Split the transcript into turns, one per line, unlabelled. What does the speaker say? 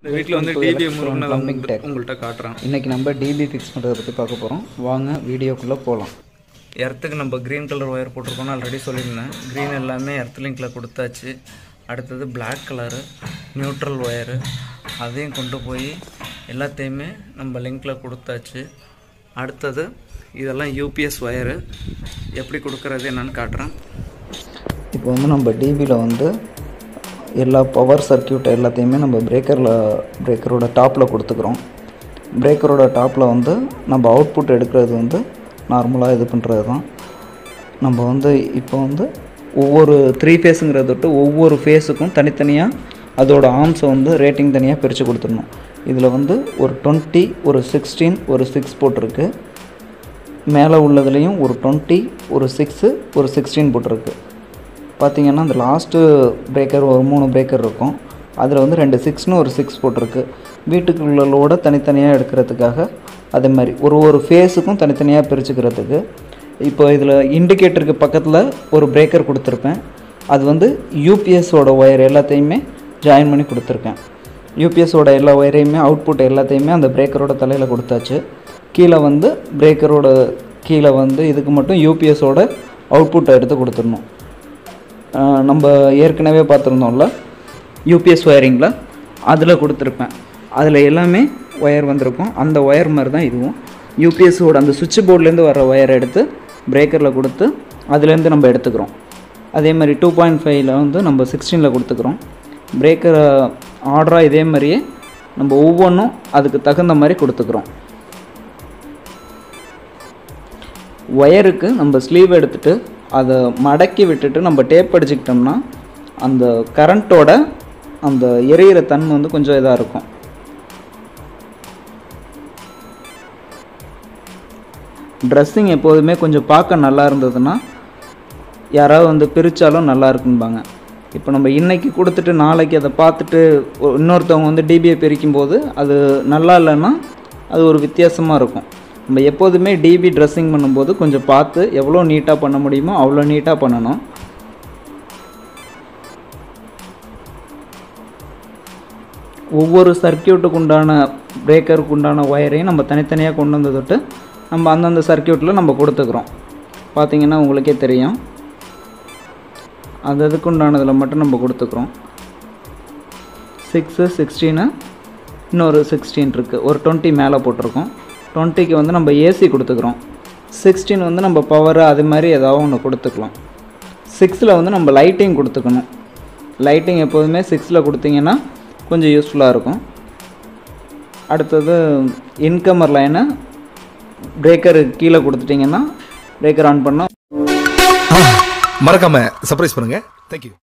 இந்த வீட்டில் வந்து டிபி முருகனை உங்கள்கிட்ட காட்டுறேன்
இன்றைக்கி நம்ம டிபி ஃபிக்ஸ் பண்ணுறதை பற்றி பார்க்க போகிறோம் வாங்க வீடியோக்குள்ளே போகலாம்
எர்த்துக்கு நம்ம க்ரீன் கலர் ஒயர் போட்டிருக்கோம்னு ஆல்ரெடி சொல்லியிருந்தேன் க்ரீன் எல்லாமே எர்த் லிங்கில் கொடுத்தாச்சு அடுத்தது Black கலரு நியூட்ரல் ஒயரு அதையும் கொண்டு போய் எல்லாத்தையுமே நம்ம லிங்கில் கொடுத்தாச்சு அடுத்தது இதெல்லாம் யூபிஎஸ் ஒயரு எப்படி கொடுக்கறது என்னன்னு காட்டுறேன்
இப்போ வந்து நம்ம டிபியில் வந்து எல்லா பவர் சர்க்கியூட் எல்லாத்தையுமே நம்ம பிரேக்கரில் பிரேக்கரோட டாப்பில் கொடுத்துக்கிறோம் பிரேக்கரோட டாப்பில் வந்து நம்ம அவுட்புட் எடுக்கிறது வந்து நார்மலாக இது பண்ணுறது தான் நம்ம வந்து இப்போ வந்து ஒவ்வொரு த்ரீ ஃபேஸுங்கிறத விட்டு ஒவ்வொரு ஃபேஸுக்கும் தனித்தனியாக அதோட ஆர்ம்ஸை வந்து ரேட்டிங் தனியாக பிரித்து கொடுத்துடணும் இதில் வந்து ஒரு டுவெண்ட்டி ஒரு சிக்ஸ்டீன் ஒரு சிக்ஸ் போட்டிருக்கு மேலே உள்ளதுலேயும் ஒரு டுவெண்ட்டி ஒரு சிக்ஸு ஒரு சிக்ஸ்டீன் போட்டிருக்கு பார்த்தீங்கன்னா அந்த லாஸ்ட்டு பிரேக்கர் ஒரு மூணு பிரேக்கர் இருக்கும் அதில் வந்து ரெண்டு சிக்ஸ்னு ஒரு சிக்ஸ் போட்டிருக்கு வீட்டுக்குள்ளோட தனித்தனியாக எடுக்கிறதுக்காக அதே மாதிரி ஒரு ஒரு ஃபேஸுக்கும் தனித்தனியாக பிரிச்சுக்கிறதுக்கு இப்போ இதில் இண்டிகேட்டருக்கு பக்கத்தில் ஒரு பிரேக்கர் கொடுத்துருப்பேன் அது வந்து யூபிஎஸோட ஒயர் எல்லாத்தையுமே ஜாயின் பண்ணி கொடுத்துருக்கேன் யூபிஎஸோட எல்லா ஒயரையுமே அவுட்புட் எல்லாத்தையுமே அந்த பிரேக்கரோட தலையில் கொடுத்தாச்சு கீழே வந்து பிரேக்கரோட கீழே வந்து இதுக்கு மட்டும் யூபிஎஸோட அவுட்புட்டை எடுத்து கொடுத்துடணும் ஆஹ் நம்ம ஏற்கனவே பார்த்துருந்தோம்ல யூபிஎஸ் ஒயரிங்கில் அதில் கொடுத்துருப்பேன் அதில் எல்லாமே ஒயர் வந்திருக்கும் அந்த ஒயர் மாதிரி தான் இதுவும் யூபிஎஸோட அந்த சுவிட்ச் போர்ட்லேருந்து வர ஒயரை எடுத்து பிரேக்கரில் கொடுத்து அதுலேருந்து நம்ம எடுத்துக்கிறோம் அதே மாதிரி டூ பாயிண்ட் ஃபைவ்ல வந்து நம்ம சிக்ஸ்டீனில் கொடுத்துக்கிறோம் பிரேக்கரை ஆர்டராக இதே மாதிரியே நம்ம ஒவ்வொன்றும் அதுக்கு தகுந்த மாதிரி கொடுத்துக்கிறோம் ஒயருக்கு நம்ம ஸ்லீவ் எடுத்துட்டு அதை மடக்கி விட்டுட்டு நம்ம டேப் அடிச்சுக்கிட்டோம்னா அந்த கரண்ட்டோட அந்த எரியிற தன்மை வந்து கொஞ்சம் இதாக இருக்கும் ட்ரெஸ்ஸிங் எப்போதுமே கொஞ்சம் பார்க்க நல்லா இருந்ததுன்னா யாராவது வந்து பிரித்தாலும் நல்லா இருக்கும்பாங்க இப்போ நம்ம இன்னைக்கு கொடுத்துட்டு நாளைக்கு அதை பார்த்துட்டு ஒ- இன்னொருத்தவங்க வந்து டிபியை பிரிக்கும் போது அது நல்லா இல்லைன்னா அது ஒரு வித்தியாசமாக இருக்கும் நம்ம எப்போதுமே டிபி ட்ரெஸ்ஸிங் பண்ணும்போது கொஞ்சம் பார்த்து எவ்வளோ நீட்டாக பண்ண முடியுமோ அவ்வளோ நீட்டாக பண்ணணும் ஒவ்வொரு சர்க்கியூட்டுக்கு உண்டான பிரேக்கருக்கு உண்டான ஒயரையும் நம்ம தனித்தனியாக கொண்டு வந்து தொட்டு நம்ம அந்தந்த சர்க்கியூட்டில் நம்ம கொடுத்துக்கிறோம் பார்த்தீங்கன்னா உங்களுக்கே தெரியும் அது அதுக்கு உண்டானதில் மட்டும் நம்ம கொடுத்துக்கிறோம் சிக்ஸு சிக்ஸ்டீனு இன்னொரு சிக்ஸ்டீன் இருக்குது ஒரு டுவெண்ட்டி மேலே போட்டிருக்கோம் டுவெண்ட்டிக்கு வந்து நம்ம ஏசி கொடுத்துக்கிறோம் சிக்ஸ்டீன் வந்து நம்ம பவர் அது மாதிரி ஏதாவது ஒன்று கொடுத்துக்கலாம் சிக்ஸில் வந்து நம்ம லைட்டிங் கொடுத்துக்கணும் லைட்டிங் எப்போதுமே சிக்ஸில் கொடுத்தீங்கன்னா கொஞ்சம் யூஸ்ஃபுல்லாக இருக்கும் அடுத்தது இன்கமர் லைனை பிரேக்கர் கீழே கொடுத்துட்டிங்கன்னா பிரேக்கர் ஆன் பண்ணால்
மறக்காம சர்ப்ரைஸ் பண்ணுங்க தேங்க்யூ